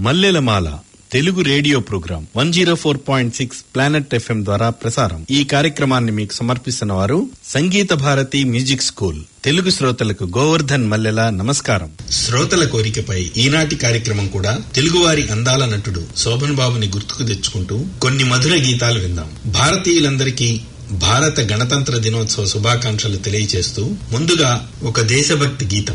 మల్లెలమాల Telugu radio programme one zero four point six planet FM ద్వారా ప్రసారం ఈ కార్యక్రమాన్ని మీకు సమర్పిస్తున్న వారు సంగీత భారతి మ్యూజిక్ స్కూల్ తెలుగు శ్రోతలకు గోవర్ధన్ మల్లెల నమస్కారం శ్రోతల కోరికపై ఈనాటి కార్యక్రమం కూడా తెలుగువారి అందాల నటుడు శోభన్ బాబుని గుర్తుకు తెచ్చుకుంటూ కొన్ని మధుర గీతాలు విందాం భారతీయులందరికీ భారత గణతంత్ర దినోత్సవ శుభాకాంక్షలు తెలియజేస్తూ ముందుగా ఒక దేశభక్తి గీతం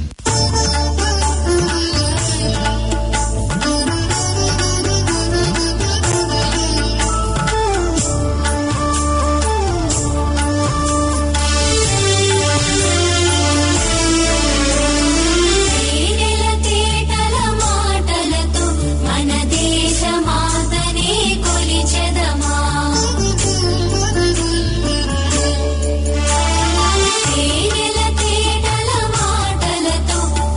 తేనెల తేటల మాటలతో మన దేశ మాతనే కొలిచెదమా తేనెల తేటల మాటలతో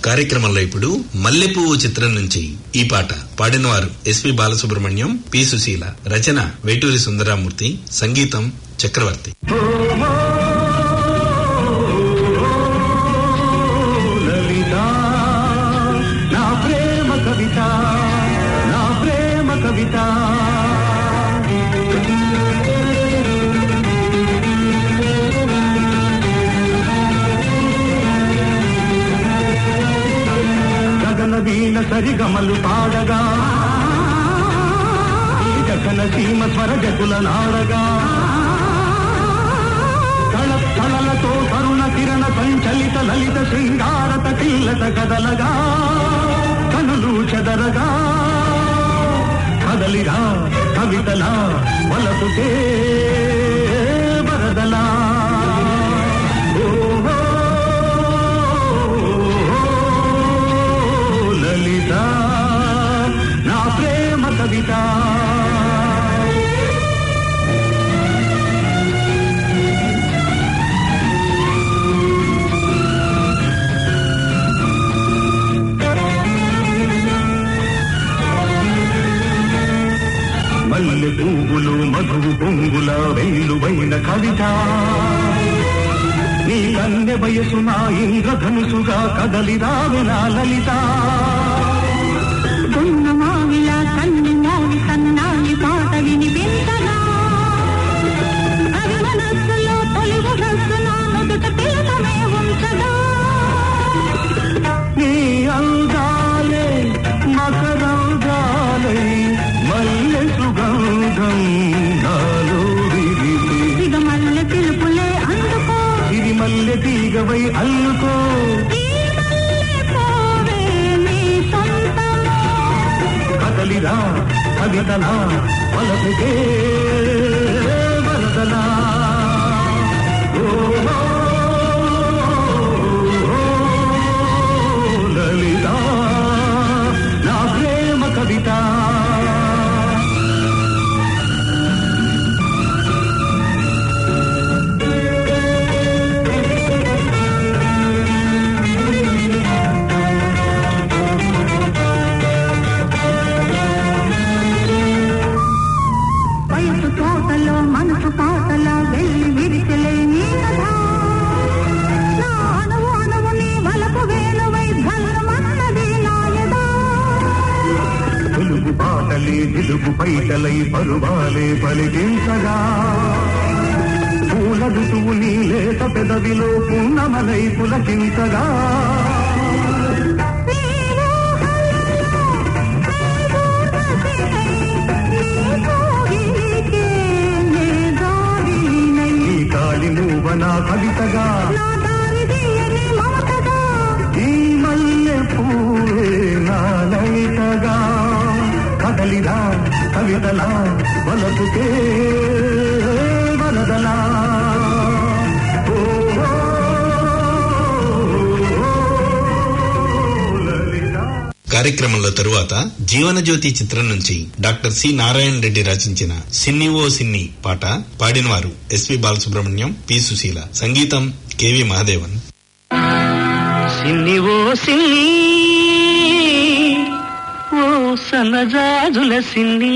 కార్యక్రమంలో ఇప్పుడు మల్లెపువ్వు చిత్రం నుంచి ఈ పాట పాడినవారు ఎస్పి బాలసుబ్రహ్మణ్యం పి సుశీల రచన వేటూరి సుందరామూర్తి సంగీతం చక్రవర్తి లలిత నా ప్రేమ కవిత నా ప్రేమ కవిత గగన వీణ సరిగమలు పాడగా ఈ గగన సీమ స్వర జగుల నాడగా కళ కళలతో తరుణ కిరణ సంచలిత లలిత శృంగారత కిల్లత కదలగా కనులు చెదరగా కదలిరా కవితలా వలపుకే వరదలా ఓహో, లలిత నా ప్రేమ కవిత మల్లె పువ్వులు మధువు పొంగుల వెల్లువైన కవిత నీ కన్నె వయసు నా ఇంద్రధనుసుగా కదలిరావి నా లలిత గున్న మావిల కన్ను మోవి సన్నాయి పాట వినిపించగా అవి మనస్సులో తొలి మనస్సున నుదుట తిలకమే ఉంచగా నీ అందాలే మకరందాలై మల్లె సుగంధం నాలో విరిసి ఇక మల్లె పిలుపులే అందుకో ఇది మల్లె తీగవై అల్లుకో ఈ మల్లె పోవే నీ సొంతమో కదలిరా కవితలా వలసకే వరదలా ఓహో, లలిత నా ప్రేమ కవిత వయసు తోటలో మనసు పాటల వెళ్ళి విరిచలే నీ కథ నా అణువు అణువు నీ వలపు వేలువై భల్లమన్నది నాయదా తెలుగు పాటలే తెలుగు పైటలై పరువాలే పలికించగా పూల ఋతువు నీ లేత పెదవిలో పున్నమలై పులకించగా ఈ కాలి నువ్వనా కవితగా ఈ మల్లె పూవే నా లలితగా కదలిరా కవితలా వలపుకే వరదలా ఓహో, లలిత కార్యక్రమంలో తరువాత జీవనజ్యోతి చిత్రం నుంచి డాక్టర్ సి నారాయణ రెడ్డి రచించిన సిన్ని ఓ సిన్ని పాట పాడినవారు ఎస్పి బాలసుబ్రహ్మణ్యం పి సుశీల సంగీతం కెవి మహాదేవన్ సిన్ని ఓ సిన్ని ఓ సన్నజాజుల సిన్ని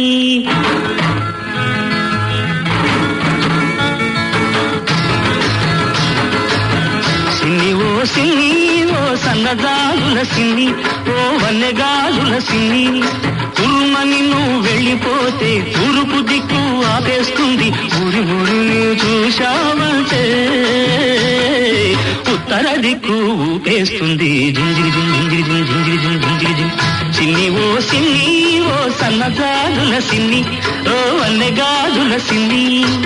సిన్ని ఓ సిన్ని ఓ సన్నజాజుల సిన్ని ఓ వన్నెగాజుల సిన్ని తురుమని నువ్వు వెళ్ళిపోతే తూర్పు దిక్కు ఆపేస్తుంది ఊరి ఊరి చూశావంటే ఉత్తర దిక్కు ఊపేస్తుంది జింజిరి జింజిరి జింజిరి జింజిరి జింజిరి సిన్ని ఓ సిన్ని ఓ సన్నగాజుల సిన్ని ఓ వన్నెగాజుల సిన్ని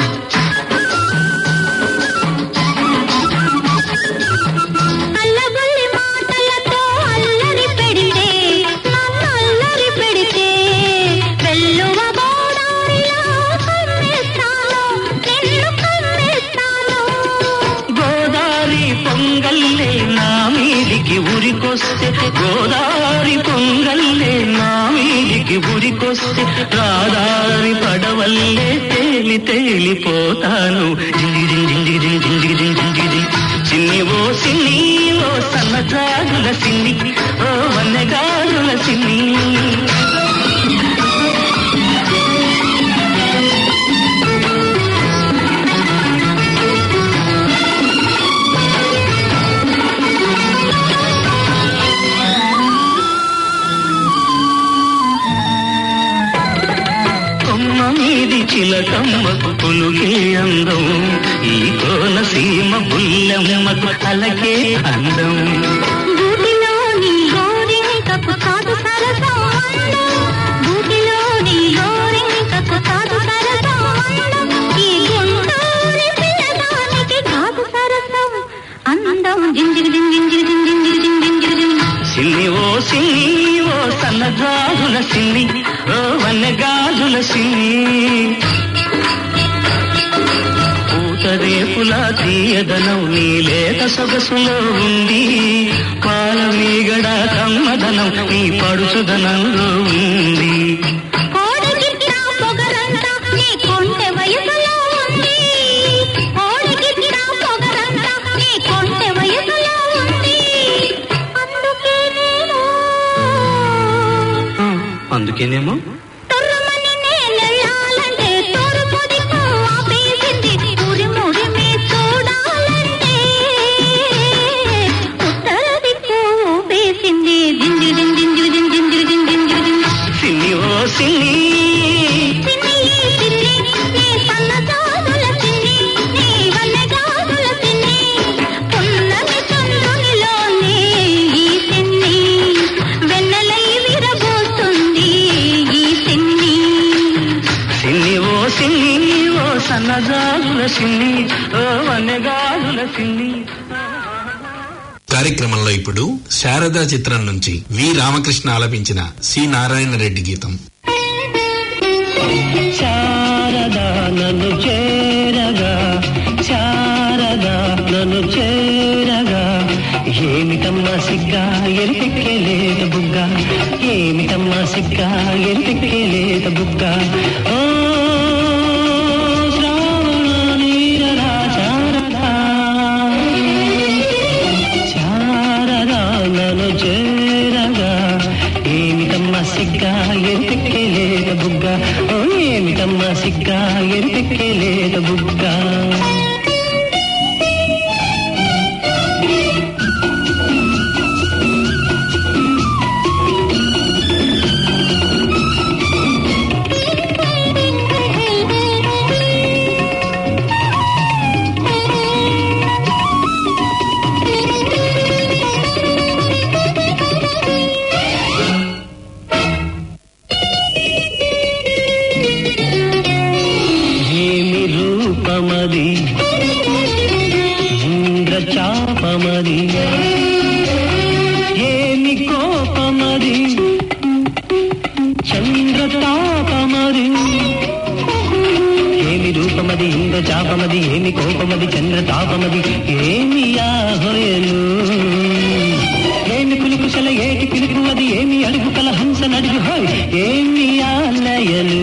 అల్లబల్లి మాటలతో అల్లరి పెడితే నన్ను అల్లరి పెడితే వెల్లువ గోదారిలో కమ్మేస్తాను నిన్ను కమ్మేస్తాను గోదారి పొంగల్లే నా మీదికి ఉరికొస్తే గోదారి పొంగల్లే నా మీదికి ఉరికొస్తే రాదారి పడవల్లే తేలి తేలిపోతాను జింగి జింగి జింగి జింగి జింగి జింగి జింగి జింగి సిన్ని ఓ సిన్ని ఓ సన్నజాజుల సిన్ని ఓ వన్నెగాజుల సిన్ని కొమ్మ మీది చిలకమ్మకు పులుగే అందం ఈ కోన సీమ బుల్లెమ్మకు అలకే అందం గూటిలోని గోరింకకు కాదు సరసం అందం. గూటిలోని గోరింకకు కాదు సరసం అందం. ఈ గుంటూరి పిల్లదానికి కాదు సరసం అందం జింజిరి జింజిరి జింజిరి జింజిరి జింజిరి సిన్ని ఓ సిన్ని ఓ సన్నజాజుల సిన్ని ఓ వన్నెగాజుల సిన్ని పూతరేపుల తీయదనం నీ లేత సొగసులో ఉంది పాల మీగడ కమ్మదనం నీ పడుచుదనంలో ఉంది కోడిగిట్ట పొగరంతా నీ కొంటె వయసులో ఉంది కోడిగిట్ట పొగరంతా నీ కొంటె వయసులో ఉంది అందుకే నేను అందుకేనేమో తుర్రుమని నేనెళ్ళాలంటే తూర్పు దిక్కు ఆపేసింది ఉరిమురిమి చూడాలంటే ఉత్తర దిక్కు ఊపేసింది జింజిరి జింజిరి జింజిరి జింజిరి జింజిరి సిన్ని ఓ సిన్ని సిన్ని సిన్ని నీ సన్నజాజుల సిన్ని నీ వన్నెగాజుల సిన్ని పున్నమి చంద్రునిలోనే ఈ సిన్ని వెన్నెలై విరబోస్తుంది ఈ సిన్ని సిన్ని ఓ సిన్ని ఓ సన్నజాజుల సిన్ని ఓ వన్నెగాజుల సిన్ని కార్యక్రమంలో ఇప్పుడు శారదా చిత్రం నుంచి వి రామకృష్ణ ఆలపించిన సి నారాయణ రెడ్డి గీతం శారదా నన్ను చేరగా శారదా నన్ను చేరగా ఏమిటమ్మా సిగ్గా ఎరిపెక్కేలేద బుగ్గ ఏమిటమ్మా సిగ్గా ఎరిపెక్కేలేద బుగ్గ ఓ శ్రావణ నీరరా శారదా శారదా నన్ను చేరగా ఏమిటమ్మా సిగ్గా ఎరిపెక్కేలేద బుగ్గ ఓ ఏమిటమ్మా సిగ్గా ఎరిపెక్కేలేద బుగ్గ ఏమి రూపమది ఇంద్రచాపమది ఏమి కోపమది చంద్రతాపమది ఏమి రూపమది ఇంద్రచాపమది ఏమి కోపమది చంద్రతాపమది ఏమి యాహోయలు ఏమి కులుకుశల ఏటి పిలుపు అది ఏమి అడుగు కల హంస నడుగు హాయ్ ఏమి ఆలయలు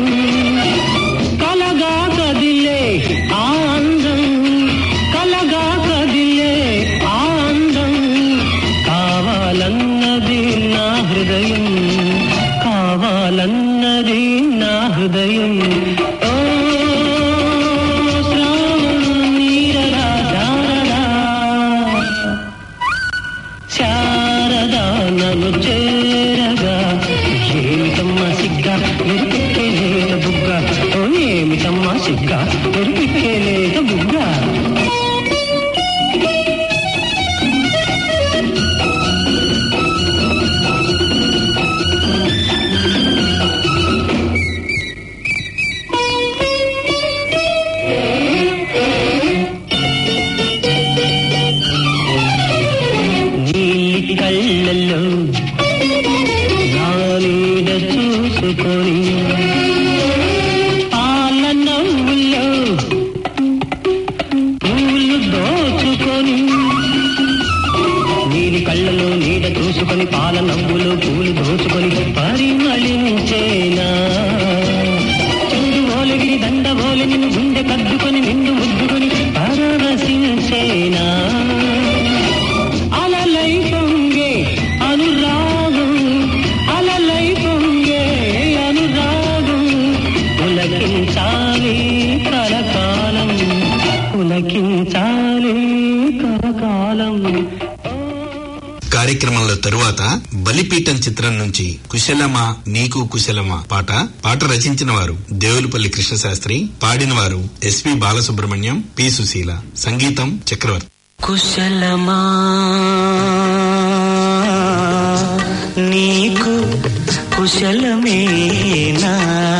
కలగా కదిలే ఆనందం కలగా కదిలే ఆనందం కావాలన్నది నా హృదయం కావాలన్నది నా హృదయం ఓ శ్రావణ నీరరా శారదా శారదా నన్ను చేరగా ఏమిటమ్మా సిగ్గా ఎరిపెక్కేలేద బుగ్గ ఓ ఏమిటమ్మా సిగ్గా ఎరిపెక్కేలేద బుగ్గ నీలి కళ్ళల్లో నా నీడ చూసుకొని పాల నవ్వుల్లో పూలు దోచుకొని నీలి కళ్ళలో నీడ చూసుకొని పాల నవ్వులు పూలు దోచుకొని పరిమళించేనా చెండు ఓలగిరి దండ ఓలి నిన్ను గుండె కద్దుకొని నిన్ను ముద్దుకొని పరవశించేనా కార్యక్రమంలో తరువాత బలిపీఠం చిత్రం నుంచి కుశలమా నీకు కుశలమా పాట పాట రచించిన వారు దేవులపల్లి కృష్ణశాస్త్రి పాడిన వారు ఎస్పి బాలసుబ్రహ్మణ్యం పి సుశీల సంగీతం చక్రవర్తి కుశలమా నీకు కుశలమేనా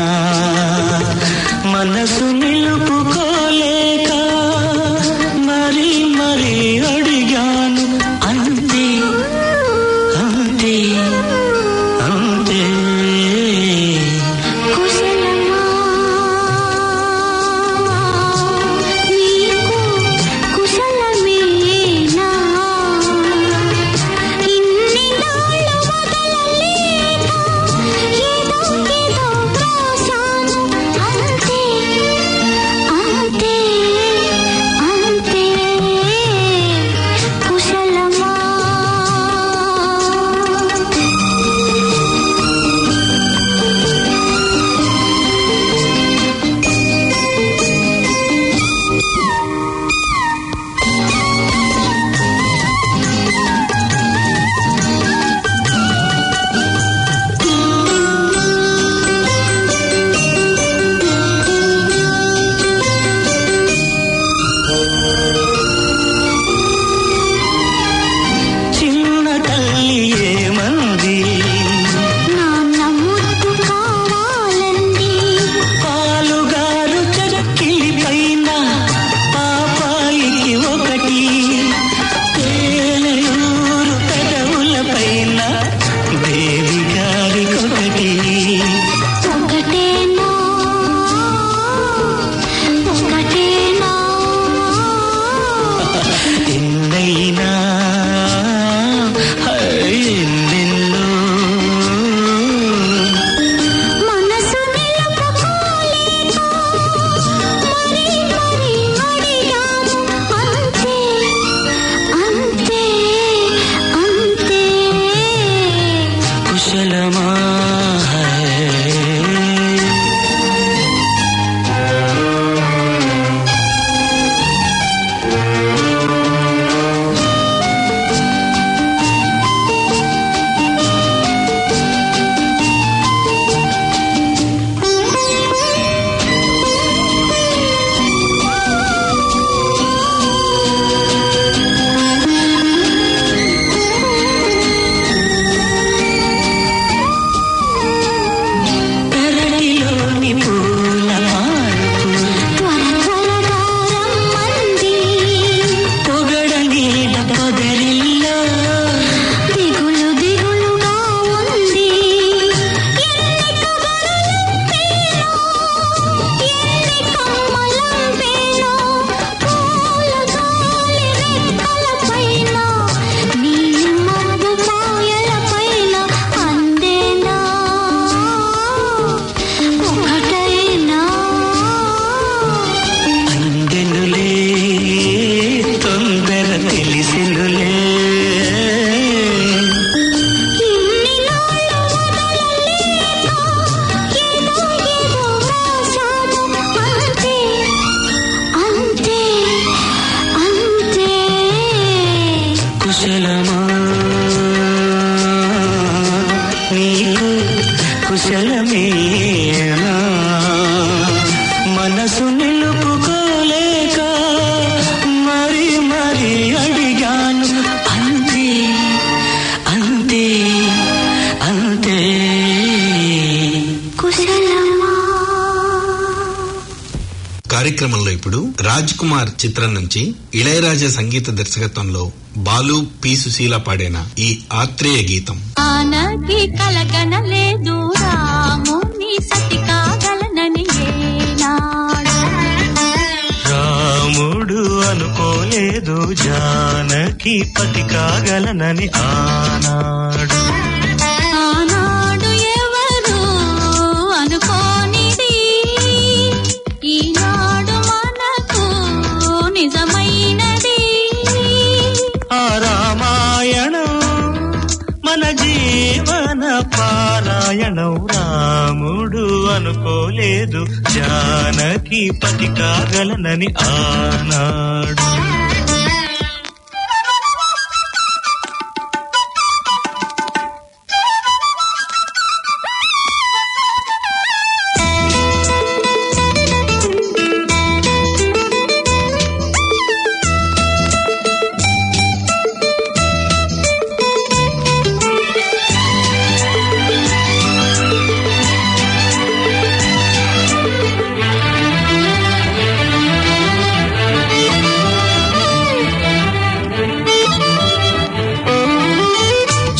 మనసు నిలుపుకోలేక మరి మరి అడిగాను అంతే అంతే అంతే కుశలమా నీకు కుశలమేనా ఇన్ని నాళ్ళు వదలలేక ఏదో ఏదో రాశాను అంతే అంతే అంతే కుశలమా చిన్న తల్లి ఏమంది నాన్న ముద్దు కావాలండి పాలుగారు చరక్కిలి పైన పాపాయికి ఒకటి తేనెయూరు పెదవుల పైన దేవి గారికొకటి ఒకటేనా ఒకటేనా ఎన్నైనా ఎన్నెన్నో మనసు నిలుపుకోలేక మరి మరి అడిగాను అంతే అంతే అంతే కుశలమా పెరటిలోని పూల మార్పు త్వర త్వరగా రమ్మంది పొగడ నీడ పొదరిల్లో దిగులు దిగులుగా ఉంది ఎన్ని కబురులంపేనో ఎన్ని కమ్మలంపేనో పూల గాలి రెక్కలపైన నీలి మబ్బు పాయలపైన అందేనా ఒకటైనా అందెనులే తొందర తెలిసెనులే ఇన్ని నాళ్ళు వదలలేక ఏదో ఏదో రాశాను అంతే అంతే అంతే కుశలమా నీకు కుశలమేనా మనసు నిలుపుకోలేక మరి మరి అడిగాను అంతే అంతే అంతే కుశలమా కార్యక్రమంలో ఇప్పుడు రాజ్ కుమార్ చిత్రం నుంచి ఇళయరాజా సంగీత దర్శకత్వంలో బాలు పి సుశీల పాడిన ఈ ఆత్రేయ గీతం ఆనకి కలగనలేదు రాముని సతి కాగలనని ఏనాడు రాముడు అనుకోలేదు జానకి పతి కాగలనని ఆనాడు ఆనాడు ఎవరు అనుకోనిది ఈనాడు మనకు నిజమైనది ఆ రామాయణం మన జీవన పారాయణం రాముడు అనుకోలేదు జానకి పతి కాగలనని ఆనాడు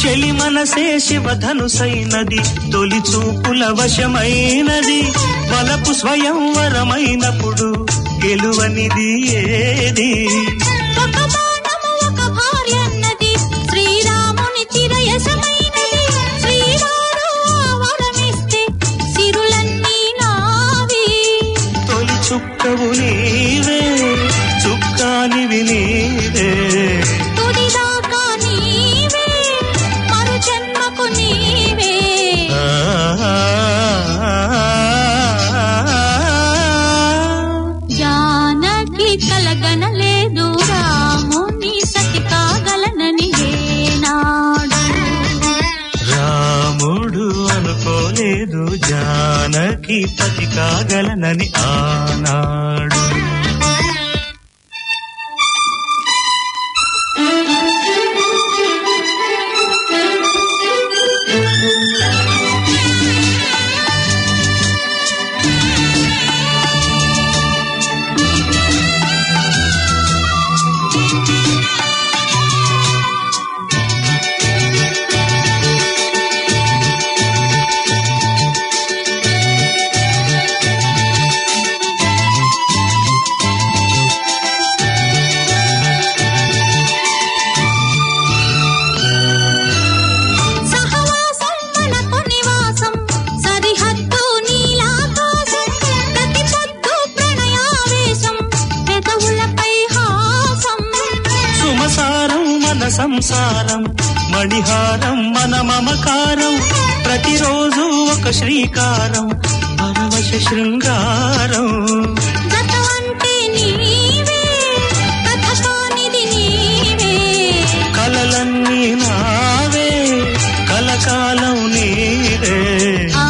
చెలి మనసే శివధనుసైనది తొలి చూపుల వశమైనది వలపు స్వయంవరమైనప్పుడు గెలువనిది ఏది ఒక బాణము ఒక భార్య అన్నది శ్రీరాముని చిరయసమైనది శ్రీవారు వరమిస్తే సిరులన్నీ నావి తొలి చుక్కవు నీవే చుక్కానివి నీవే తుడిదాకా నీవే మరు జన్మకు నీవే జానకి కలగనలేదు రాముని సతి కాగలనని ఏనాడు రాముడు అనుకోలేదు జానకి పతి కాగలనని ఆనాడు సహవాసం మనకు నివాసం సరిహద్దు నీలాకాశం ప్రతి పొద్దు ప్రణయావేశం పెదవులపై హాసం సుమసారం మన సంసారం మణిహారం మన మమకారం ప్రతిరోజు ఒక శ్రీకారం పరవశ శృంగారం గత అంటే నీవే కథ కానిది నీవే కలలన్నీ నావే కలకాలం నీవే ఆ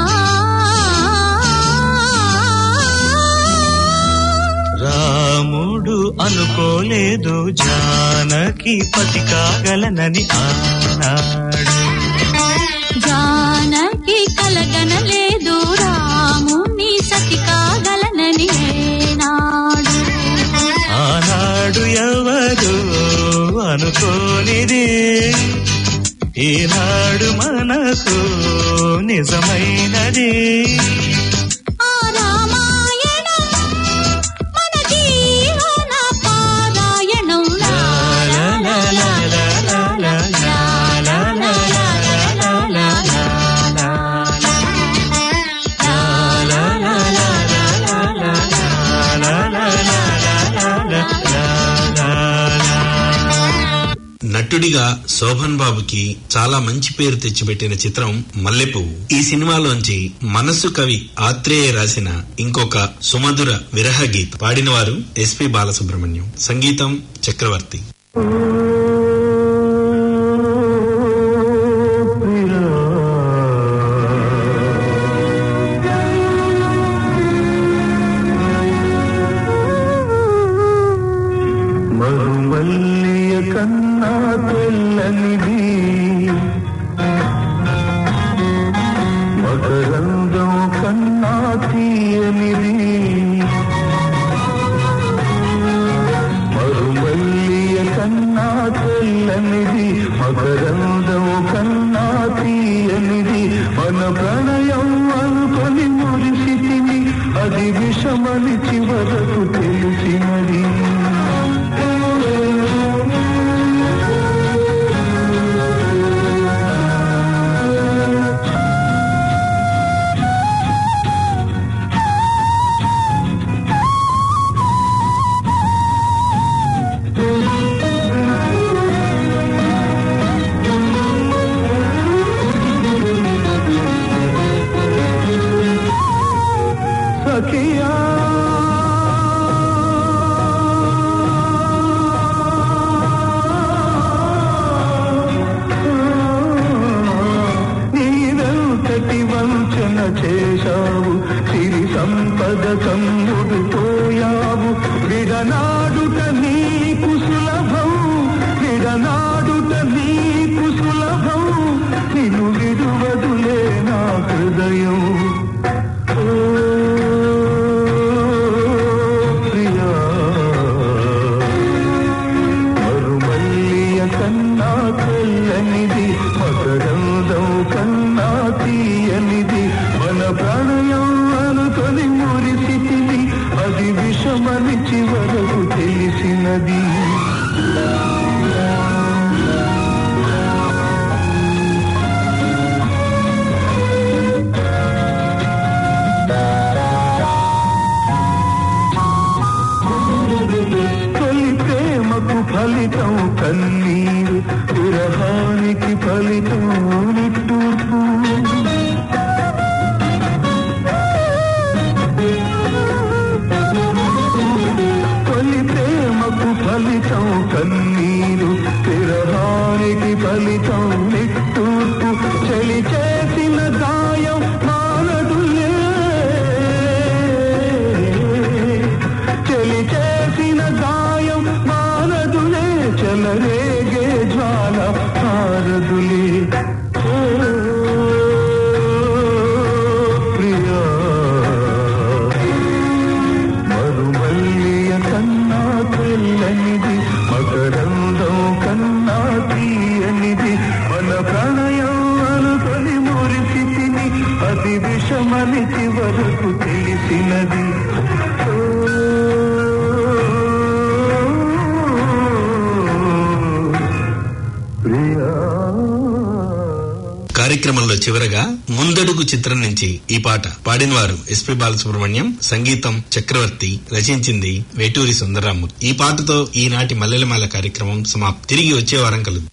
రాముడు అనుకోలేదు జానకి పతి కాగలనని ఆనాడు జానకి కలగనలేదు రాముని సతి కాగలనని ఏనాడు ఆనాడు ఎవరు అనుకోనిది ఈనాడు మనకు నిజమైనది ఆ రామాయణం మన జీవన పారాయణం లా లా లా లా లా లా లా లా లా లా లా లా లా నటుడిగా శోభన్ బాబుకి చాలా మంచి పేరు తెచ్చిపెట్టిన చిత్రం మల్లెపువ్వు ఈ సినిమాలోంచి మనసు కవి ఆత్రేయ రాసిన ఇంకొక సుమధుర విరహ గీత పాడినవారు ఎస్పి బాలసుబ్రహ్మణ్యం సంగీతం చక్రవర్తి మరుమల్లియ కన్నా తెల్లనిది మకరందం కన్నా తీయనిది మరుమల్లియ కన్నా తెల్లనిది మకరందం కన్నా తీయనిది మన ప్రణయం అనుకొని మురిసితిని అది విషమని చివరకు తెలిసినది సఖియా తెల్లనిది మకరందం కన్నా తీయనిది మన ప్రణయం అనుకొని మురిసితిది అది విషమని చివరకు తెలిసినది తొలి ప్రేమకు ఫలితం కన్నీరు విరహానికి ఫలితం నిట్టూర్పు తొలి ప్రేమకు ఫలితం కన్నీరు విరహానికి ఫలితం నిట్టూర్పు చలి చేసిన గాయం మానదులే చెలి చేసిన గాయం మానదులే చెలరేగే జ్వాల హారదులే ఓ ప్రియా మరుమల్లియ కన్నా తెల్లనిది మకరందం కన్నా తీయనిది మన ప్రణయం అనుకొని మురిసితిని అది విషమని చివరకు తెలిసినది ప్రియా కార్యక్రమంలో చివరగా ముందడుగు చిత్రం నుంచి ఈ పాట పాడినవారు ఎస్పి బాలసుబ్రహ్మణ్యం సంగీతం చక్రవర్తి రచించింది వేటూరి సుందరాము ఈ పాటతో ఈనాటి మల్లెలమాల కార్యక్రమం సమాప్తి తిరిగి వచ్చే వారం కలుగు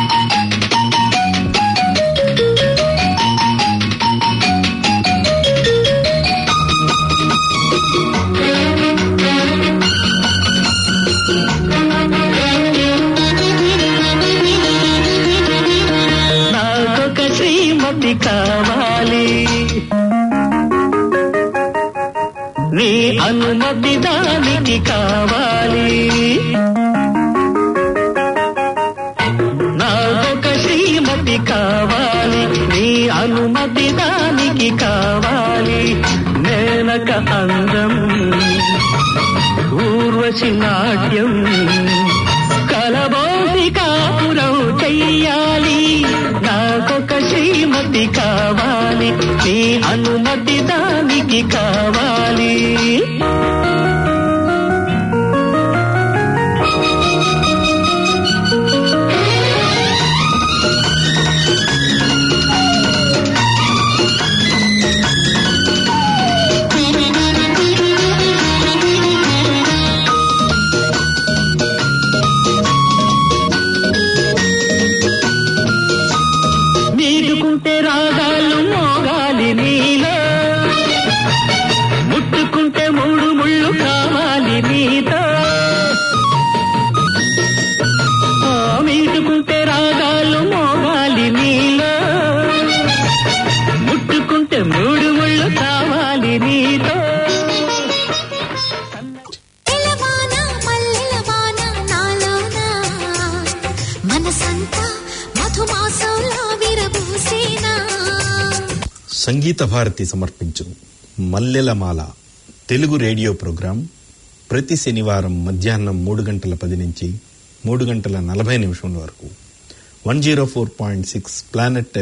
నాకొక శ్రీమతి కావాలి నీ అనుమతి దానికి కావాలి నాకొక శ్రీమతి కావాలి నీ అనుమతి దానికి కావాలి నేనక అందం ఊర్వశి నాట్యం కలబోసి కాపురం చెయ్యాలి నాకొక శ్రీమతి కావాలి నీ అనుమతి దానికి కావాలి మీదుకుంటే రాగాలు మోగాలి నీలో ముట్టుకుంటే మూడు ముళ్ళు కావాలి నీతో ఆ, మీదుకుంటే రాగాలు మోగాలి నీలో ముట్టుకుంటే మూడు ముళ్ళు కావాలి నీతో ఎలవాన మల్లెలవాన నాలోన మనసంతా మధుమాసంలా విరబూసేనా సంగీత భారతి సమర్పించు మల్లెలమాల తెలుగు రేడియో ప్రోగ్రాం ప్రతి శనివారం మధ్యాహ్నం మూడు గంటల పది నుంచి మూడు గంటల నలభై నిమిషముల వరకు one zero four point six planet